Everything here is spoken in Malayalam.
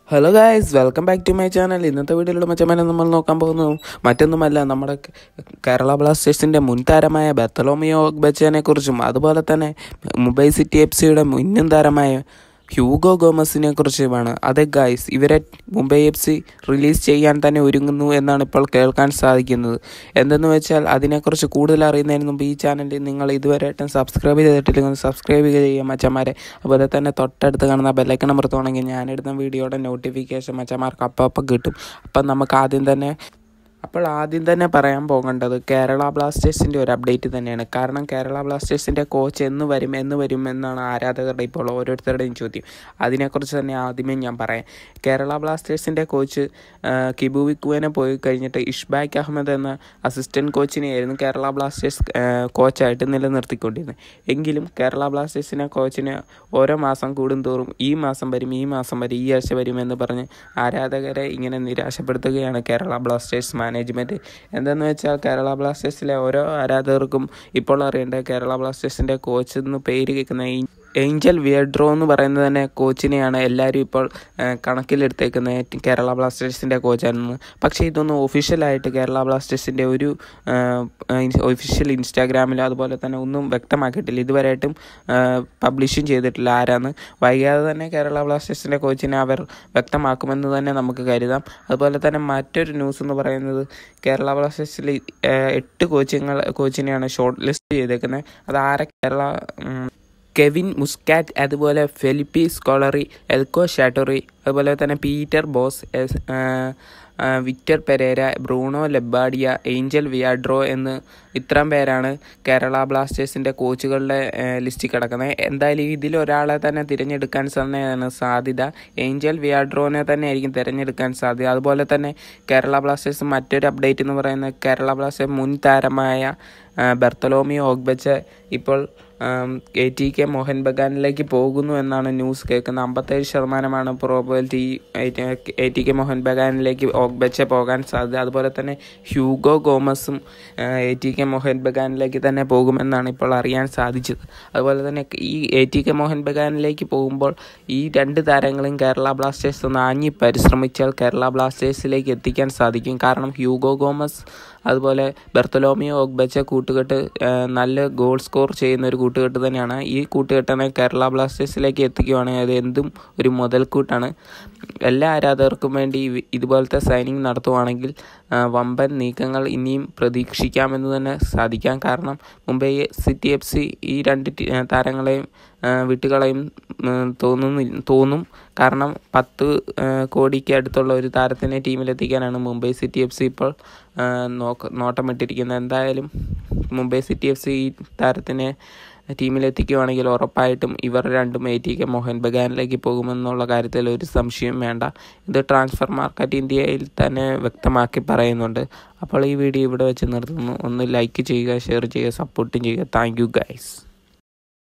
hello guys welcome back to my channel ഇന്നത്തെ വീഡിയോയിലൂടെ മച്ചമാനെ നമ്മൾ നോക്കാൻ പോകുന്നു മറ്റൊന്നുമല്ല നമ്മുടെ കേരള ബ്ലാസ്റ്റേഴ്സിൻ്റെ മുൻ താരമായ ബത്തലോമിയോ ബച്ചനെ കുറിച്ചും അതുപോലെ തന്നെ മുംബൈ സിറ്റി എഫ് സിയുടെ മുന്നും താരമായ ഹ്യൂഗോ ഗോമസിനെ കുറിച്ചുമാണ് അതെ ഗായ്സ് ഇവരെ മുംബൈ എഫ് സി റിലീസ് ചെയ്യാൻ തന്നെ ഒരുങ്ങുന്നു എന്നാണ് ഇപ്പോൾ കേൾക്കാൻ സാധിക്കുന്നത് എന്തെന്ന് വെച്ചാൽ അതിനെക്കുറിച്ച് കൂടുതൽ അറിയുന്നതിന് മുമ്പ് ഈ ചാനലിൽ നിങ്ങൾ ഇതുവരെയായിട്ടും സബ്സ്ക്രൈബ് ചെയ്തിട്ടില്ലെങ്കിൽ സബ്സ്ക്രൈബ് ചെയ്യുക മച്ചന്മാരെ അതുപോലെ തന്നെ തൊട്ടടുത്ത് കാണുന്ന ബെല്ലൈക്കൺ അമർത്തുവാണെങ്കിൽ ഞാനിടുന്ന വീഡിയോയുടെ നോട്ടിഫിക്കേഷൻ മച്ചന്മാർക്ക് അപ്പം അപ്പം കിട്ടും അപ്പം നമുക്ക് ആദ്യം തന്നെ അപ്പോൾ ആദ്യം തന്നെ പറയാൻ പോകേണ്ടത് കേരള ബ്ലാസ്റ്റേഴ്സിൻ്റെ ഒരു അപ്ഡേറ്റ് തന്നെയാണ് കാരണം കേരള ബ്ലാസ്റ്റേഴ്സിൻ്റെ കോച്ച് എന്ന് വരും എന്ന് വരും എന്നാണ് ആരാധകരുടെ ഇപ്പോൾ ഓരോരുത്തരുടെയും ചോദ്യം അതിനെക്കുറിച്ച് തന്നെ ആദ്യമേ ഞാൻ പറയാം കേരള ബ്ലാസ്റ്റേഴ്സിൻ്റെ കോച്ച് കിബു വിക്കുവിനെ പോയി കഴിഞ്ഞിട്ട് ഇഷ്ബാക്ക് അഹമ്മദ് എന്ന അസിസ്റ്റൻറ്റ് കോച്ചിനെയായിരുന്നു കേരള ബ്ലാസ്റ്റേഴ്സ് കോച്ചായിട്ട് നിലനിർത്തിക്കൊണ്ടിരുന്നത് എങ്കിലും കേരള ബ്ലാസ്റ്റേഴ്സിനെ കോച്ചിനെ ഓരോ മാസം കൂടുന്തോറും ഈ മാസം വരും ഈ മാസം വരും ഈ ആഴ്ച വരും എന്ന് പറഞ്ഞ് ആരാധകരെ ഇങ്ങനെ നിരാശപ്പെടുത്തുകയാണ് കേരള ബ്ലാസ്റ്റേഴ്സ് മാനേജ്മെൻറ്റ് എന്തെന്ന് വെച്ചാൽ കേരള ബ്ലാസ്റ്റേഴ്സിലെ ഓരോ ആരാധകർക്കും ഇപ്പോൾ അറിയേണ്ട കേരള ബ്ലാസ്റ്റേഴ്സിൻ്റെ കോച്ച് എന്ന് പേര് കേൾക്കുന്ന ഈ ഏഞ്ചൽ വിയഡ്രോ എന്ന് പറയുന്നത് തന്നെ കോച്ചിനെയാണ് എല്ലാവരും ഇപ്പോൾ കണക്കിലെടുത്തേക്കുന്നത് കേരള ബ്ലാസ്റ്റേഴ്സിൻ്റെ കോച്ചാണെന്ന് പക്ഷേ ഇതൊന്നും ഒഫീഷ്യലായിട്ട് കേരള ബ്ലാസ്റ്റേഴ്സിൻ്റെ ഒരു ഒഫീഷ്യൽ ഇൻസ്റ്റാഗ്രാമിലോ അതുപോലെ തന്നെ ഒന്നും വ്യക്തമാക്കിയിട്ടില്ല ഇതുവരെയായിട്ടും പബ്ലിഷും ചെയ്തിട്ടില്ല ആരാന്ന് വൈകാതെ തന്നെ കേരള ബ്ലാസ്റ്റേഴ്സിൻ്റെ കോച്ചിനെ അവർ വ്യക്തമാക്കുമെന്ന് തന്നെ നമുക്ക് കരുതാം അതുപോലെ തന്നെ മറ്റൊരു ന്യൂസ് എന്ന് പറയുന്നത് കേരള ബ്ലാസ്റ്റേഴ്സിൽ എട്ട് കോച്ചിങ്ങൾ കോച്ചിനെയാണ് ഷോർട്ട് ലിസ്റ്റ് ചെയ്തേക്കുന്നത് അത് ആരെ കേരള കെവിൻ മുസ്കാറ്റ് അതുപോലെ ഫെലിപ്പി സ്കോളറി എൽക്കോ ഷാട്ടോറി അതുപോലെ തന്നെ Peter Bos Victor Pereira Bruno Labbadia Angel Viadero എന്ന് ഇത്രയും പേരാണ് കേരള ബ്ലാസ്റ്റേഴ്സിൻ്റെ കോച്ചുകളുടെ ലിസ്റ്റിൽ കിടക്കുന്നത് എന്തായാലും ഇതിൽ ഒരാളെ തന്നെ തിരഞ്ഞെടുക്കാൻ തന്നെയാണ് സാധ്യത ഏഞ്ചൽ വിയാഡ്രോനെ തന്നെ ആയിരിക്കും തിരഞ്ഞെടുക്കാൻ സാധ്യത അതുപോലെ തന്നെ കേരള ബ്ലാസ്റ്റേഴ്സ് മറ്റൊരു അപ്ഡേറ്റ് എന്ന് പറയുന്നത് കേരള ബ്ലാസ്റ്റേഴ്സ് മുൻ താരമായ ബെർത്തലോമിയോ ഓഗ്ബച്ച ഇപ്പോൾ എ ടി കെ മോഹൻ ബഗാനിലേക്ക് പോകുന്നു എന്നാണ് ന്യൂസ് കേൾക്കുന്നത് അമ്പത്തേഴ് ശതമാനമാണ് probability A T K Mohun ബഗാനിലേക്ക് ഓഗ്ബച്ച പോകാൻ സാധ്യത അതുപോലെ തന്നെ ഹ്യൂഗോ ഗോമസും എ ടി കെ മോഹൻ ബഗാനിലേക്ക് തന്നെ പോകുമെന്നാണ് ഇപ്പോൾ അറിയാൻ സാധിച്ചത് അതുപോലെ തന്നെ ഈ എ ടി കെ മോഹൻ ബഗാനിലേക്ക് പോകുമ്പോൾ ഈ രണ്ട് താരങ്ങളും കേരള ബ്ലാസ്റ്റേഴ്സ് ഒന്ന് ആഞ്ഞി പരിശ്രമിച്ചാൽ കേരള ബ്ലാസ്റ്റേഴ്സിലേക്ക് എത്തിക്കാൻ സാധിക്കും കാരണം ഹ്യൂഗോ ഗോമസ് അതുപോലെ ബെർത്തലോമിയോ ഓഗ്ബച്ച കൂട്ടുകെട്ട് നല്ല ഗോൾ സ്കോർ ചെയ്യുന്ന ഒരു കൂട്ടുകെട്ട് തന്നെയാണ് ഈ കൂട്ടുകെട്ടിനെ കേരള ബ്ലാസ്റ്റേഴ്സിലേക്ക് എത്തിക്കുകയാണെങ്കിൽ അത് എന്തും ഒരു മുതൽക്കൂട്ടാണ് എല്ലാ ആരാധകർക്കും വേണ്ടി ഇതുപോലത്തെ സൈനിങ് നടത്തുവാണെങ്കിൽ വമ്പൻ നീക്കങ്ങൾ ഇനിയും പ്രതീക്ഷിക്കാമെന്ന് തന്നെ സാധിക്കാം കാരണം മുംബൈ സിറ്റി എഫ് സി ഈ രണ്ട് താരങ്ങളെയും വിട്ടുകളയും തോന്നുന്നു തോന്നും കാരണം പത്ത് കോടിക്ക് അടുത്തുള്ള ഒരു താരത്തിനെ ടീമിലെത്തിക്കാനാണ് മുംബൈ സിറ്റി എഫ് സി ഇപ്പോൾ നോക്ക നോട്ടമിട്ടിരിക്കുന്നത് എന്തായാലും മുംബൈ സിറ്റി എഫ് സി ഈ താരത്തിനെ ടീമിലെത്തിക്കുകയാണെങ്കിൽ ഉറപ്പായിട്ടും ഇവർ രണ്ടും എ ടി കെ മോഹൻ ബഗാനിലേക്ക് പോകുമെന്നുള്ള കാര്യത്തിൽ ഒരു സംശയം വേണ്ട ഇത് ട്രാൻസ്ഫർ മാർക്കറ്റ് ഇന്ത്യയിൽ തന്നെ വ്യക്തമാക്കി പറയുന്നുണ്ട് അപ്പോൾ ഈ വീഡിയോ ഇവിടെ വെച്ച് നിർത്തുന്നു ഒന്ന് ലൈക്ക് ചെയ്യുക ഷെയർ ചെയ്യുക സപ്പോർട്ടും ചെയ്യുക താങ്ക് യു ഗൈസ്